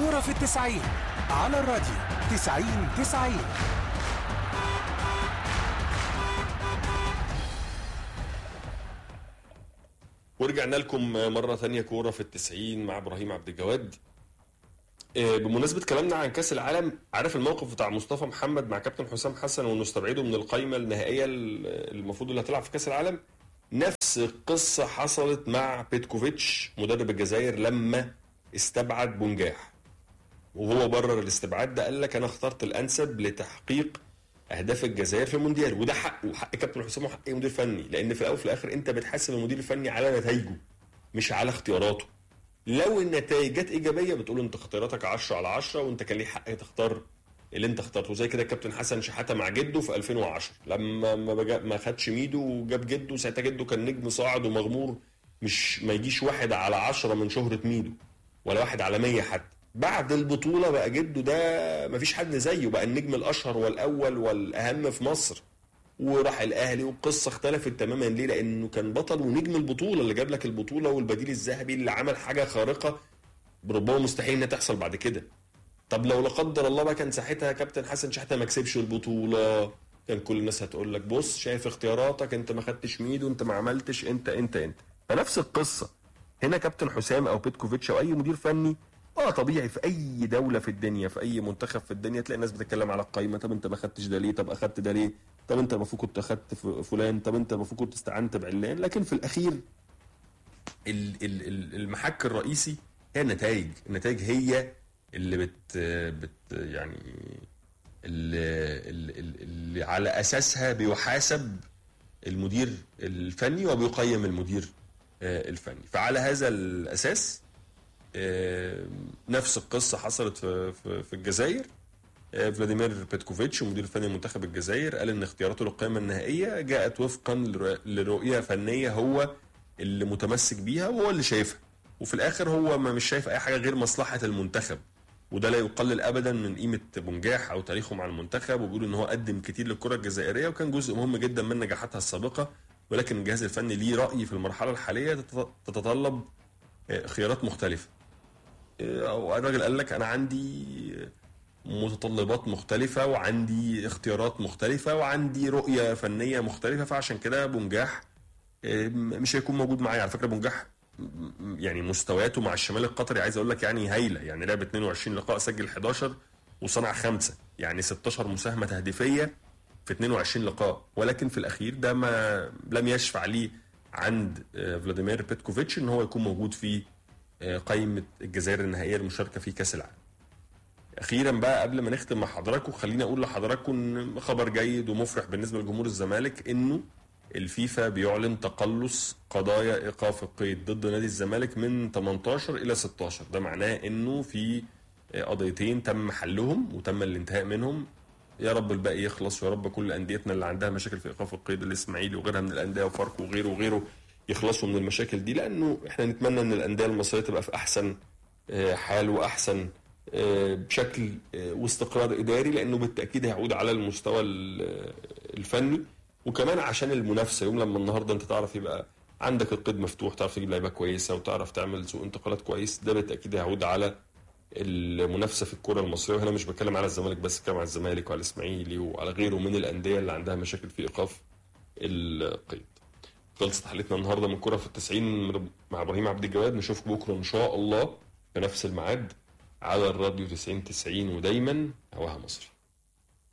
كورة في التسعين على الراديو تسعين تسعين ورجعنا لكم مرة ثانية كورة في التسعين مع إبراهيم عبد الجواد آه، بمناسبة كلامنا عن كأس العالم عارف الموقف بتاع مصطفى محمد مع كابتن حسام حسن وانه استبعده من القائمة النهائية ال- المفروض اللي هتلعب في كأس العالم نفس القصة حصلت مع بيتكوفيتش مدرب الجزائر لما استبعد بونجاح وهو برر الاستبعاد ده قال لك انا اخترت الانسب لتحقيق اهداف الجزائر في المونديال وده حقه وحق كابتن حسام وحق اي مدير فني لان في الاول وفي الاخر انت بتحاسب المدير الفني على نتائجه مش على اختياراته لو النتائج جت ايجابيه بتقول انت اختياراتك 10 على 10 وانت كان ليه حق تختار اللي انت اخترته زي كده الكابتن حسن شحاته مع جده في 2010 لما ما بجا ما خدش ميدو وجاب جده ساعتها جده كان نجم صاعد ومغمور مش ما يجيش واحد على 10 من شهره ميدو ولا واحد على 100 حتى بعد البطوله بقى جده ده مفيش حد زيه بقى النجم الاشهر والاول والاهم في مصر وراح الاهلي والقصه اختلفت تماما ليه؟ لانه كان بطل ونجم البطوله اللي جاب لك البطوله والبديل الذهبي اللي عمل حاجه خارقه ربما مستحيل انها تحصل بعد كده. طب لو لا قدر الله بقى كان ساعتها كابتن حسن شحاته ما كسبش البطوله كان كل الناس هتقول لك بص شايف اختياراتك انت ما خدتش ميدو انت ما عملتش انت انت انت فنفس القصه هنا كابتن حسام او بيتكوفيتش او اي مدير فني اه طبيعي في اي دوله في الدنيا في اي منتخب في الدنيا تلاقي الناس بتتكلم على القايمه طب انت ما خدتش ده ليه طب اخدت ده ليه طب انت المفروض كنت اخدت ف- فلان طب انت المفروض كنت استعنت بعلان لكن في الاخير ال- ال- ال- المحك الرئيسي هي النتائج النتائج هي اللي بت, بت يعني اللي, اللي, اللي على اساسها بيحاسب المدير الفني وبيقيم المدير آه، الفني فعلى هذا الاساس آه، نفس القصه حصلت في في, في الجزائر آه، فلاديمير بيتكوفيتش مدير فني منتخب الجزائر قال ان اختياراته للقائمه النهائيه جاءت وفقا لرؤ- لرؤيه فنيه هو اللي متمسك بيها وهو اللي شايفها وفي الاخر هو ما مش شايف اي حاجه غير مصلحه المنتخب وده لا يقلل ابدا من قيمه بونجاح او تاريخه مع المنتخب وبيقول ان هو قدم كتير للكره الجزائريه وكان جزء مهم جدا من نجاحاتها السابقه ولكن الجهاز الفني ليه راي في المرحله الحاليه تت- تتطلب آه، خيارات مختلفه آه، أو الراجل قال لك انا عندي متطلبات مختلفة وعندي اختيارات مختلفة وعندي رؤية فنية مختلفة فعشان كده بونجاح آه، مش هيكون موجود معايا على فكرة بونجاح م- يعني مستوياته مع الشمال القطري عايز اقول لك يعني هايلة يعني لعب 22 لقاء سجل 11 وصنع خمسة يعني 16 مساهمة تهديفية في 22 لقاء ولكن في الاخير ده ما لم يشفع ليه عند آه، فلاديمير بيتكوفيتش ان هو يكون موجود في آه، قائمة الجزائر النهائية للمشاركة في كأس العالم اخيرا بقى قبل ما نختم مع حضراتكم خليني اقول لحضراتكم إن خبر جيد ومفرح بالنسبه لجمهور الزمالك انه الفيفا بيعلن تقلص قضايا ايقاف القيد ضد نادي الزمالك من 18 الى 16 ده معناه انه في قضيتين تم حلهم وتم الانتهاء منهم يا رب الباقي يخلص ويا رب كل انديتنا اللي عندها مشاكل في ايقاف القيد الاسماعيلي وغيرها من الانديه وفاركو وغيره وغيره يخلصوا من المشاكل دي لانه احنا نتمنى ان الانديه المصريه تبقى في احسن آه، حال واحسن آه، بشكل آه، واستقرار اداري لانه بالتاكيد هيعود على المستوى ال- الفني وكمان عشان المنافسه يوم لما النهارده انت تعرف يبقى عندك القيد مفتوح تعرف تجيب لعيبه كويسه وتعرف تعمل سوق انتقالات كويس ده بالتاكيد هيعود على المنافسه في الكره المصريه وهنا مش بتكلم على الزمالك بس بتكلم على الزمالك وعلى الاسماعيلي وعلى غيره من الانديه اللي عندها مشاكل في ايقاف القيد خلصت حلقتنا النهارده من كره في التسعين مع ابراهيم عبد الجواد نشوفكم بكره ان شاء الله في نفس الميعاد على الراديو 90 90 ودايما هواها مصري